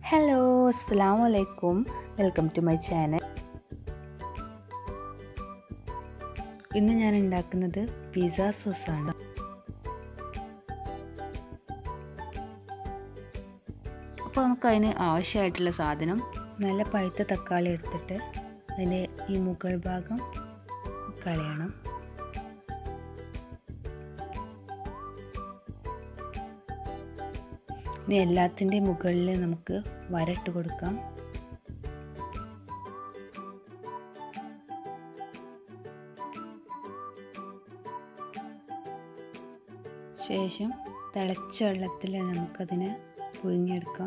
hello അസ്സാം വലൈക്കും welcome to my channel ഇന്ന് ഞാൻ ഉണ്ടാക്കുന്നത് പിസ്സ സോസാണ് അപ്പോൾ നമുക്ക് അതിന് ആവശ്യമായിട്ടുള്ള സാധനം നല്ല പഴുത്ത തക്കാളി എടുത്തിട്ട് അതിൻ്റെ ഈ മുകൾ ഭാഗം കളയണം ഇനി എല്ലാത്തിൻ്റെ മുകളിൽ നമുക്ക് വരട്ട് കൊടുക്കാം ശേഷം തിളച്ച വെള്ളത്തിൽ നമുക്കതിനെ പുഴുങ്ങിയെടുക്കാം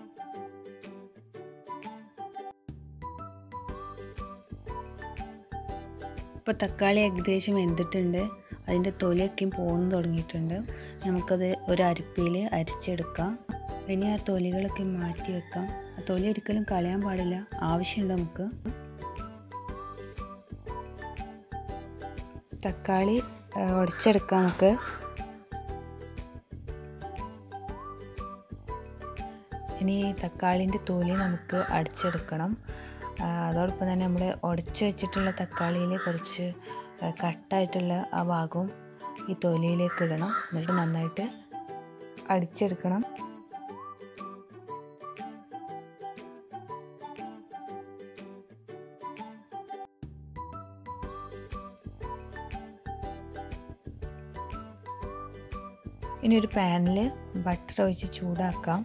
ഇപ്പോൾ തക്കാളി ഏകദേശം വെന്തിട്ടുണ്ട് അതിൻ്റെ തൊലിയൊക്കെയും പോന്നു തുടങ്ങിയിട്ടുണ്ട് നമുക്കത് ഒരു അരിപ്പയിൽ അരിച്ചെടുക്കാം ഇനി ആ തൊലികളൊക്കെ മാറ്റി വെക്കാം ആ തൊലി ഒരിക്കലും കളയാൻ പാടില്ല ആവശ്യമുണ്ട് നമുക്ക് തക്കാളി ഉടച്ചെടുക്കാം നമുക്ക് ഇനി തക്കാളിൻ്റെ തൊലി നമുക്ക് അടിച്ചെടുക്കണം അതോടൊപ്പം തന്നെ നമ്മൾ ഉടച്ച് വെച്ചിട്ടുള്ള തക്കാളിയിൽ കുറച്ച് കട്ടായിട്ടുള്ള ആ ഭാഗവും ഈ തൊലിയിലേക്ക് ഇടണം എന്നിട്ട് നന്നായിട്ട് അടിച്ചെടുക്കണം ഇനി ഒരു പാനിൽ ബട്ടർ ഒഴിച്ച് ചൂടാക്കാം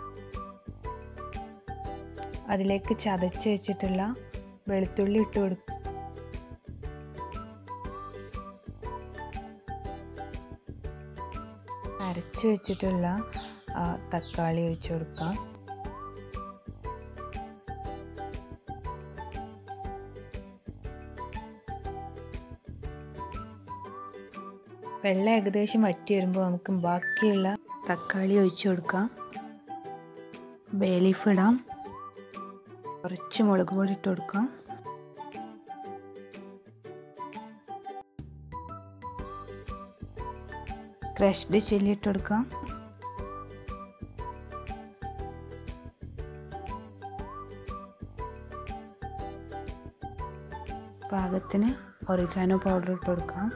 അതിലേക്ക് ചതച്ച് വെച്ചിട്ടുള്ള വെളുത്തുള്ളി ഇട്ട് കൊടുക്കും അരച്ച് വെച്ചിട്ടുള്ള തക്കാളി ഒഴിച്ചു കൊടുക്കാം വെള്ളം ഏകദേശം വറ്റി വരുമ്പോൾ നമുക്ക് ബാക്കിയുള്ള തക്കാളി ഒഴിച്ചു കൊടുക്കാം ബേലീഫ് ഇടാം കുറച്ച് മുളക് പൊടി ഇട്ട് കൊടുക്കാം ക്രഷ്ഡ് ചില്ലി ഇട്ട് കൊടുക്കാം പാകത്തിന് ഒറിഗാനോ പൗഡർ ഇട്ട് കൊടുക്കാം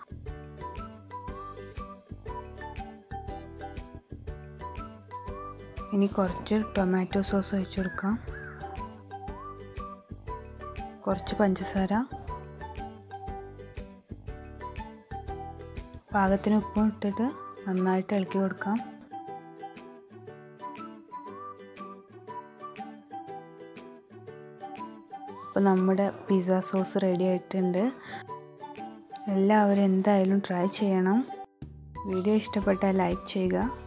ഇനി കുറച്ച് ടൊമാറ്റോ സോസ് ഒഴിച്ചു കൊടുക്കാം കുറച്ച് പഞ്ചസാര പാകത്തിന് ഉപ്പും ഇട്ടിട്ട് നന്നായിട്ട് ഇളക്കി കൊടുക്കാം അപ്പോൾ നമ്മുടെ പിസ്സ സോസ് റെഡി ആയിട്ടുണ്ട് എല്ലാവരും എന്തായാലും ട്രൈ ചെയ്യണം വീഡിയോ ഇഷ്ടപ്പെട്ടാൽ ലൈക്ക് ചെയ്യുക